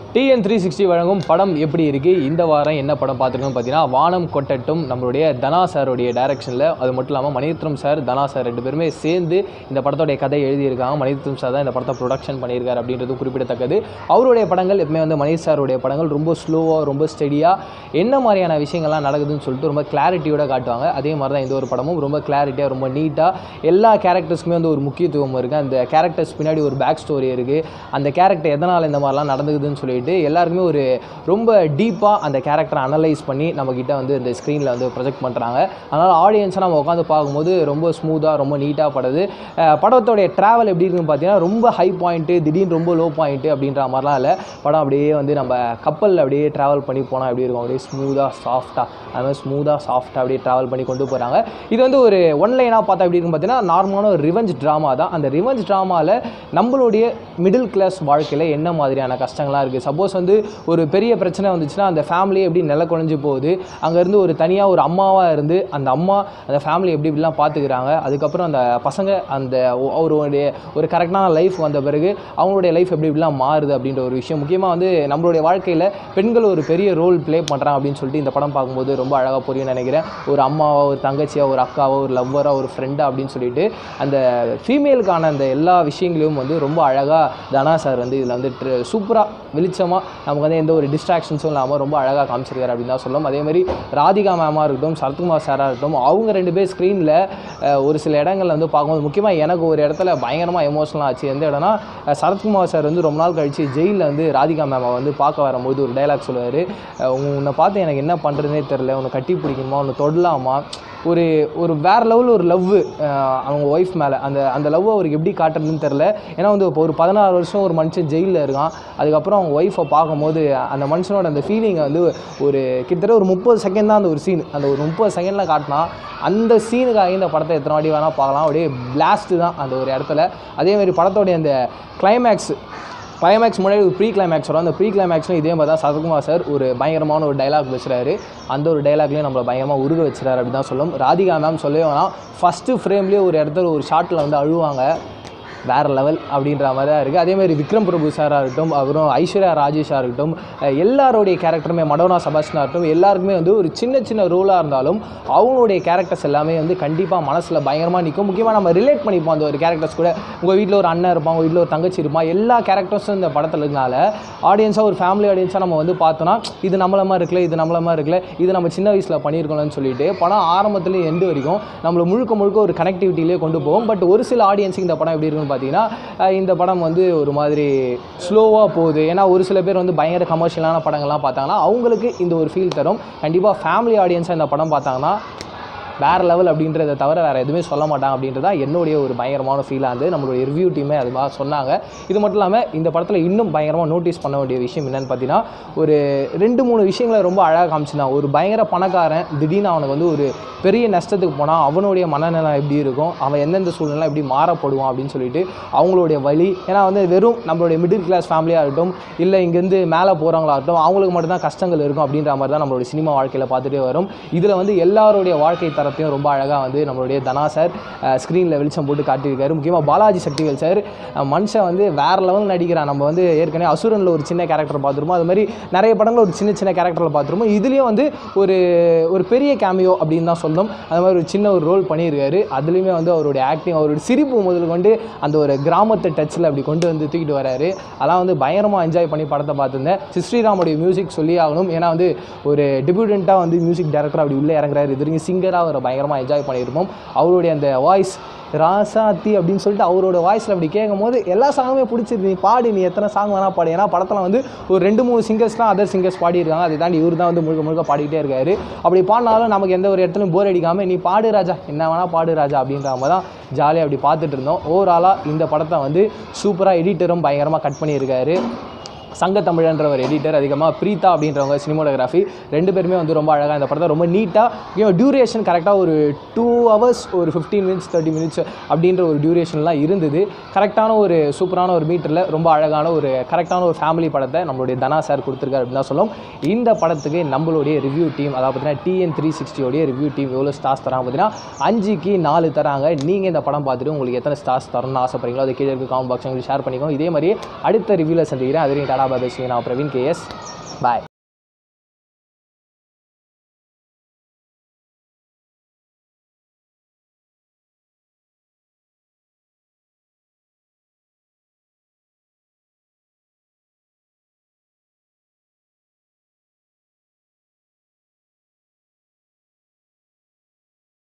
TN three sixty வழங்கும் படம் எப்படி இருக்குது இந்த வாரம் என்ன படம் பார்த்துருக்கோம் பார்த்தீங்கன்னா வானம் கொட்டட்டும் நம்மளுடைய தனா சாருடைய டைரக்ஷனில் அது மட்டும் இல்லாமல் மணிரத்னம் சார் தனா சார் ரெண்டு பேருமே சேர்ந்து இந்த படத்தோடைய கதை எழுதியிருக்காங்க மணிரத்னம் சார் தான் இந்த படத்தை ப்ரொடக்ஷன் பண்ணியிருக்காரு அப்படின்றது குறிப்பிடத்தக்கது அவருடைய படங்கள் எப்பவுமே வந்து மணிஷ் சாருடைய படங்கள் ரொம்ப ஸ்லோவாக ரொம்ப ஸ்டெடியாக என்ன மாதிரியான விஷயங்கள்லாம் நடக்குதுன்னு சொல்லிட்டு ரொம்ப கிளாரிட்டியோட காட்டுவாங்க அதே மாதிரி தான் இந்த ஒரு படமும் ரொம்ப கிளாரிட்டியாக ரொம்ப நீட்டாக எல்லா கேரக்டர்ஸ்க்குமே வந்து ஒரு முக்கியத்துவம் இருக்குது அந்த கேரக்டர்ஸ் பின்னாடி ஒரு பேக் ஸ்டோரி இருக்குது அந்த கேரக்டர் எதனால் இந்த மாதிரிலாம் நடந்துக்குதுன்னு சொல்லிட்டு எல்லாருக்குமே ஒரு ரொம்ப டீப்பாக அந்த கேரக்டரை அனலைஸ் பண்ணி நம்மக்கிட்ட வந்து இந்த ஸ்க்ரீனில் வந்து ப்ரொஜெக்ட் பண்ணுறாங்க அதனால் ஆடியன்ஸை நம்ம உட்காந்து பார்க்கும்போது ரொம்ப ஸ்மூத்தாக ரொம்ப நீட்டாக படுது அஹ் படத்தோடைய ட்ராவல் எப்படி இருக்குன்னு பார்த்தீங்கன்னா ரொம்ப ஹை பாயிண்ட்டு திடீர்னு ரொம்ப லோ பாயிண்ட்டு அப்படின்ற மாதிரிலாம் இல்லை படம் அப்படியே வந்து நம்ம கப்பலில் அப்படியே ட்ராவல் பண்ணி போனால் எப்படி இருக்கும் அப்படியே ஸ்மூத்தாக சாஃப்டாக அது மாதிரி ஸ்மூத்தாக சாஃப்டாக அப்படியே ட்ராவல் பண்ணி கொண்டு போகிறாங்க இது வந்து ஒரு ஒன் லைனாக பார்த்தா எப்படி இருக்குன்னு பார்த்தீங்கன்னா நார்மலான ஒரு ரிவெஞ்ச் ட்ராமா தான் அந்த ரிவெஞ்ச் ட்ராமாவில் நம்மளுடைய மிடில் கிளாஸ் வாழ்க்கையில் என்ன மாதிரியான கஷ்டங்கள்லாம் இருக்குது சப்போஸ் வந்து ஒரு பெரிய பிரச்சனை வந்துச்சுன்னா அந்த ஃபேமிலி எப்படி நில குழஞ்சு போகுது அங்கேருந்து ஒரு தனியாக ஒரு அம்மாவாக இருந்து அந்த அம்மா அந்த ஃபேமிலி எப்படி இப்படிலாம் பார்த்துக்கிறாங்க அதுக்கப்புறம் அந்த பசங்க அந்த ஒ- அவருடைய ஒரு கரெக்டான லைஃப் வந்த பிறகு அவங்களுடைய லைஃப் எப்படி இப்படிலாம் மாறுது அப்படின்ற ஒரு விஷயம் முக்கியமாக வந்து நம்மளுடைய வாழ்க்கையில் பெண்கள் ஒரு பெரிய ரோல் ப்ளே பண்ணுறாங்க அப்படின்னு சொல்லிட்டு இந்த படம் பார்க்கும்போது ரொம்ப அழகாக புரியும் நினைக்கிறேன் ஒரு அம்மாவோ ஒரு தங்கச்சியோ ஒரு அக்காவோ ஒரு லவ்வரோ ஒரு ஃப்ரெண்டா அப்படின்னு சொல்லிட்டு அந்த ஃபீமேலுக்கான அந்த எல்லா விஷயங்களையும் வந்து ரொம்ப அழகாக தனா சார் வந்து இதில் வந்து சூப்பராக வெளிச்சமாக நமக்கு வந்து எந்த ஒரு டிஸ்ட்ராக்ஷன்ஸும் இல்லாமல் ரொம்ப அழகாக காமிச்சிருக்காரு அப்படின்னு தான் சொல்லலாம் அதே மாதிரி ராதிகா மேமாக இருக்கட்டும் சரத்குமார் சாராக இருக்கட்டும் அவங்க ரெண்டு பேர் ஸ்க்ரீனில் ஒரு சில இடங்கள்ல வந்து பார்க்கும்போது முக்கியமாக எனக்கு ஒரு இடத்துல பயங்கரமாக எமோஷனல் ஆச்சு எந்த இடம்னா அஹ் சரத்குமார் சார் வந்து ரொம்ப நாள் கழிச்சு ஜெயிலில் வந்து ராதிகா மேமை வந்து பார்க்க வரும்போது ஒரு டைலாக் சொல்லுவார் உன்னை பார்த்து எனக்கு என்ன பண்ணுறதுனே தெரில உன்னை கட்டி பிடிக்கணுமா உன்னை தொடலாமா ஒரு ஒரு வேறு லெவலில் ஒரு லவ் அவங்க ஒய்ஃப் மேலே அந்த அந்த லவ் அவருக்கு எப்படி காட்டுறதுன்னு தெரில ஏன்னா வந்து இப்போ ஒரு பதினாறு வருஷம் ஒரு மனுஷன் ஜெயிலில் இருக்கான் அதுக்கப்புறம் அவங்க ஒய்ஃபை பார்க்கும்போது அந்த மனுஷனோட அந்த ஃபீலிங்கை வந்து ஒரு கிட்டத்தட்ட ஒரு முப்பது செகண்ட் தான் அந்த ஒரு சீன் அந்த ஒரு முப்பது செகண்டில் காட்டினா அந்த சீனுக்காக இந்த படத்தை எத்தனை வாட்டி வேணால் பார்க்கலாம் அப்படியே பிளாஸ்ட்டு தான் அந்த ஒரு இடத்துல அதே மாதிரி படத்தோடைய அந்த கிளைமேக்ஸ் கிளைமேக்ஸ் முன்னாடி ஒரு ப்ரீ கிளைமேக்ஸ் வரும் அந்த ப்ரீ கிளைமேக்ஸ்லையும் இதே மாதிரி தான் சரத்குமார் சார் ஒரு பயங்கரமான ஒரு டைலாக் பேசுகிறாரு அந்த ஒரு டைலாக்லேயும் நம்மளை பயங்கரமாக உருக வச்சுறாரு அப்படி தான் சொல்லும் ராதிகா மேம் சொல்லவே வேணாம் ஃபஸ்ட்டு ஃப்ரேம்லேயே ஒரு இடத்துல ஒரு ஷாட்டில் வந்து அழுவாங்க வேறு லெவல் அப்படின்ற மாதிரி தான் இருக்குது அதேமாதிரி விக்ரம் பிரபு சாராக இருக்கட்டும் அப்புறம் ஐஸ்வர்யா ராஜேஷாக இருக்கட்டும் அஹ் எல்லாருடைய கேரக்டருமே மடோனா சபாஷனாக இருக்கட்டும் எல்லாருக்குமே வந்து ஒரு சின்ன சின்ன ரோலாக இருந்தாலும் அவங்களுடைய கேரக்டர்ஸ் எல்லாமே வந்து கண்டிப்பாக மனசில் பயங்கரமாக நிற்கும் முக்கியமாக நம்ம ரிலேட் பண்ணிப்போம் அந்த ஒரு கேரக்டர்ஸ் கூட உங்கள் வீட்டில் ஒரு அண்ணன் இருப்பான் உங்கள் வீட்டில் ஒரு தங்கச்சி இருப்பான் எல்லா கேரக்டர்ஸும் இந்த படத்தில் இருக்கனால ஆடியன்ஸாக ஒரு ஃபேமிலி ஆடியன்ஸாக நம்ம வந்து பார்த்தோன்னா இது நம்மள மாதிரி இருக்குல்ல இது நம்மள மாதிரி இருக்குல்ல இது நம்ம சின்ன வயசில் பண்ணியிருக்கோம்னு சொல்லிட்டு படம் ஆரம்பத்துலேயும் எண்டு வரைக்கும் நம்மளை முழுக்க முழுக்க ஒரு கனெக்டிவிட்டிலே கொண்டு போகும் பட் ஒரு சில ஆடியன்ஸுக்கு இந்த படம் எப்படி இருக்குன்னு பார்த்தீங்கன்னா அஹ் இந்த படம் வந்து ஒரு மாதிரி ஸ்லோவாக போகுது ஏன்னா ஒரு சில பேர் வந்து பயங்கர கமர்ஷியலான படங்கள்லாம் பார்த்தாங்கன்னா அவங்களுக்கு இந்த ஒரு ஃபீல் தரும் கண்டிப்பாக ஃபேமிலி ஆடியன்ஸாக இந்த படம் பார்த்தாங்கன்னா வேறு லெவல் அப்படின்றத தவிர வேறு எதுவுமே சொல்ல மாட்டாங்க அப்படின்றதா என்னுடைய ஒரு பயங்கரமான ஃபீலாக இருந்து நம்மளுடைய ரிவ்யூ டீமே அது மாதிரி சொன்னாங்க இது மட்டும் இல்லாமல் இந்த படத்தில் இன்னும் பயங்கரமாக நோட்டீஸ் பண்ண வேண்டிய விஷயம் என்னென்னு பார்த்தீங்கன்னா ஒரு ரெண்டு மூணு விஷயங்களை ரொம்ப அழகாக காமிச்சிருந்தான் ஒரு பயங்கர பணக்காரன் திடீர்னு அவனுக்கு வந்து ஒரு பெரிய நஷ்டத்துக்கு போனால் அவனுடைய மனநிலை எப்படி இருக்கும் அவன் எந்தெந்த சூழ்நிலை எப்படி மாறப்படுவான் அப்படின்னு சொல்லிட்டு அவங்களுடைய வழி ஏன்னா வந்து வெறும் நம்மளுடைய மிடில் கிளாஸ் ஃபேமிலியாக இருக்கட்டும் இல்லை இங்கேருந்து மேலே போகிறவங்களாகட்டும் அவங்களுக்கு மட்டும்தான் கஷ்டங்கள் இருக்கும் அப்படின்ற மாதிரி தான் நம்மளுடைய சினிமா வாழ்க்கையில் பார்த்துட்டே வரும் இதில் வந்து எல்லாருடைய வாழ்க்கை தரத்தையும் ரொம்ப அழகாக வந்து நம்மளுடைய தனா சார் ஸ்க்ரீனில் வெளிச்சம் போட்டு காட்டியிருக்காரு முக்கியமாக பாலாஜி சக்திவேல் சார் அஹ் மனுஷன் வந்து வேறு லெவல் நடிக்கிறான் நம்ம வந்து ஏற்கனவே அசுரனில் ஒரு சின்ன கேரக்டர் பார்த்துருப்போம் அது மாதிரி நிறைய படங்கள் ஒரு சின்ன சின்ன கேரக்டரில் பார்த்துருப்போம் இதுலேயும் வந்து ஒரு ஒரு பெரிய கேமியோ அப்படின்னு தான் சொல்லணும் அது மாதிரி ஒரு சின்ன ஒரு ரோல் பண்ணியிருக்காரு அதுலேயுமே வந்து அவருடைய ஆக்டிங் அவருடைய சிரிப்பு முதல் கொண்டு அந்த ஒரு கிராமத்து டச்சில் அப்படி கொண்டு வந்து தூக்கிட்டு வராரு அதெல்லாம் வந்து பயங்கரமாக என்ஜாய் பண்ணி படத்தை பார்த்துருந்தேன் சிஸ்ரீராமுடைய மியூசிக் சொல்லி ஆகணும் ஏன்னா வந்து ஒரு டிபியூட்டண்ட்டாக வந்து மியூசிக் டைரக்டர் அப்படி உள்ளே இறங்குறாரு இது வரைக்கும் சிங்கராக ஒரு பயங்கரமாக என்ஜாய் பண்ணியிருப்போம் அவருடைய அந்த வாய்ஸ் ராசாத்தி அப்படின்னு சொல்லிட்டு அவரோட வாய்ஸில் அப்படி கேட்கும்போது எல்லா சாங்குமே பிடிச்சிருக்கு நீ பாடு நீ எத்தனை சாங் வேணால் பாடு ஏன்னா படத்தில் வந்து ஒரு ரெண்டு மூணு சிங்கர்ஸ்லாம் அதர் சிங்கர்ஸ் பாடியிருக்காங்க அதை தாண்டி இவர் தான் வந்து முழுக்க முழுக்க பாடிக்கிட்டே இருக்காரு அப்படி பாடினாலும் நமக்கு எந்த ஒரு இடத்துலையும் போர் அடிக்காமல் நீ பாடு ராஜா என்ன வேணால் பாடு ராஜா அப்படின்ற மாதிரி தான் ஜாலியாக அப்படி பார்த்துட்டு இருந்தோம் ஓவராலாக இந்த படத்தை வந்து சூப்பராக எடிட்டரும் பயங்கரமாக கட் பண்ணியிருக்காரு சங்கத்தமிழன்ற ஒரு எடிட்டர் அதிகமாக பிரீதா அப்படின்றவங்க சினிமோட்டோகிராஃபி ரெண்டு பேருமே வந்து ரொம்ப அழகாக இந்த படத்தை ரொம்ப நீட்டாக டியூரேஷன் கரெக்டாக ஒரு டூ ஹவர்ஸ் ஒரு ஃபிஃப்டீன் மினிட்ஸ் தேர்ட்டி மினிட்ஸ் அப்படின்ற ஒரு டியூரேஷன்லாம் இருந்தது கரெக்டான ஒரு சூப்பரான ஒரு மீட்டரில் ரொம்ப அழகான ஒரு கரெக்டான ஒரு ஃபேமிலி படத்தை நம்மளுடைய தனா சார் கொடுத்துருக்காரு அப்படின்னு தான் சொல்லும் இந்த படத்துக்கு நம்மளுடைய ரிவ்யூ டீம் அதாவது பார்த்தீங்கன்னா டிஎன் த்ரீ சிக்ஸ்டியோடைய ரிவ்யூ டீம் எவ்வளோ ஸ்டார்ஸ் தராங்க பார்த்தீங்கன்னா அஞ்சுக்கு நாலு தராங்க நீங்கள் இந்த படம் பார்த்துட்டு உங்களுக்கு எத்தனை ஸ்டார்ஸ் தரணும்னு ஆசைப்படுறீங்களோ அதை கீழே இருக்க காமெண்ட் பாக்ஸ் உங்களுக்கு ஷேர் பண்ணிக்கோங்க இதே மாதிரி அடுத்த ரிவ்யூவில் சந்திக்கிறேன் அதுலேயும் டாடா பேசுங்க நான் பிரவீன் கேஎஸ் பாய்